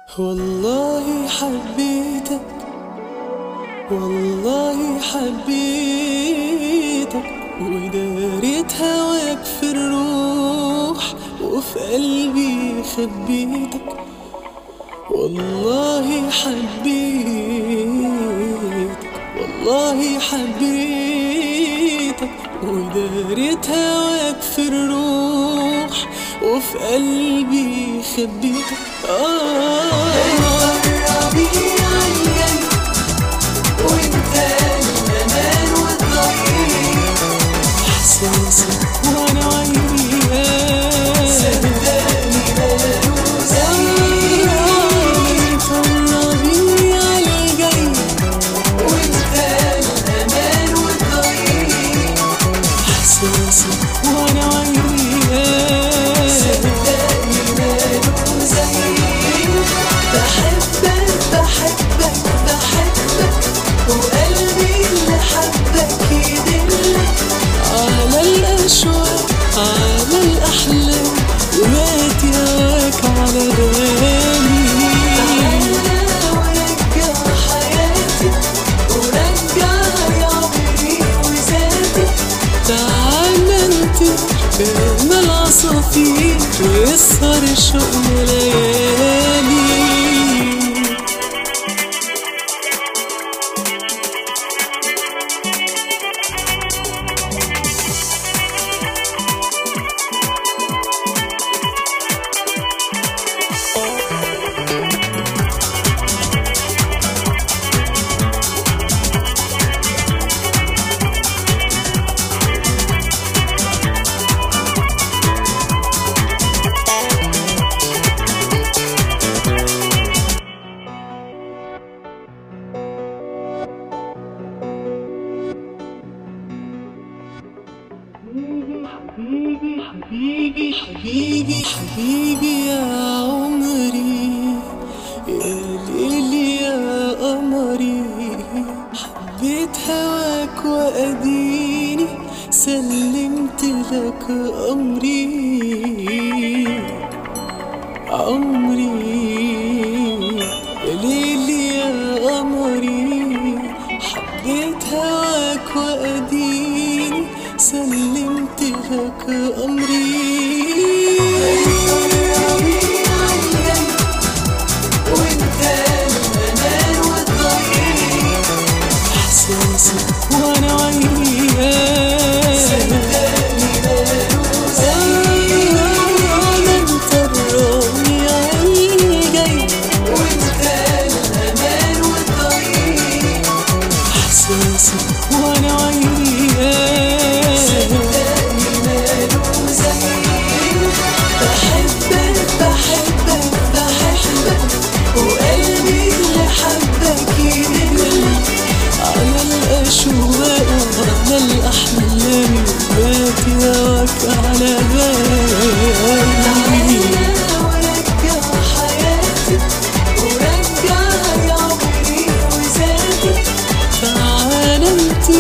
والله حبيتك والله حبيتك وداريت هواك في الروح وفي قلبي خبيتك والله حبيتك والله حبيتك وداريت هواك في الروح وفي قلبي خبيتك آه احساسك وانا وياك صدقني مالوش طلبيني على الجاي وانت الامان والضعيف احساسك وانا وياك صدقني مالوش بحبك بحبك بحبك وقلبي اللي حبك يدلك على الأشواق على الأحلام ومات ياك على بالي تعالى ورجع حياتي ورجع يا عمري وذاتي تعالى انت كان العصافير ويسهر الشوق ليالي حبيبي حبيبي حبيبي حبيبي يا عمري يا ليلي يا قمري حبيت هواك وأديني سلمت لك أمري عمري يا ليلي يا قمري حبيت هواك وأديني سلمت لك أمري وانت الأمان والضعيف إحساسك وأنا وياك صدقني مالوش انت الربيع الجاي وانت الأمان والضعيف احساسك وانا وياك صدقني مالوش بحبك بحبك بحبك وقلبي اللي حبك يدلك على الاشواق وعلى الاحلام ومات ياك على بالي ورجع حياتي ورجع يا عمري وذاتي تعالى انت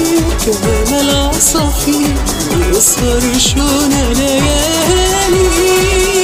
كمان العصافير ويسهر شونا ليالي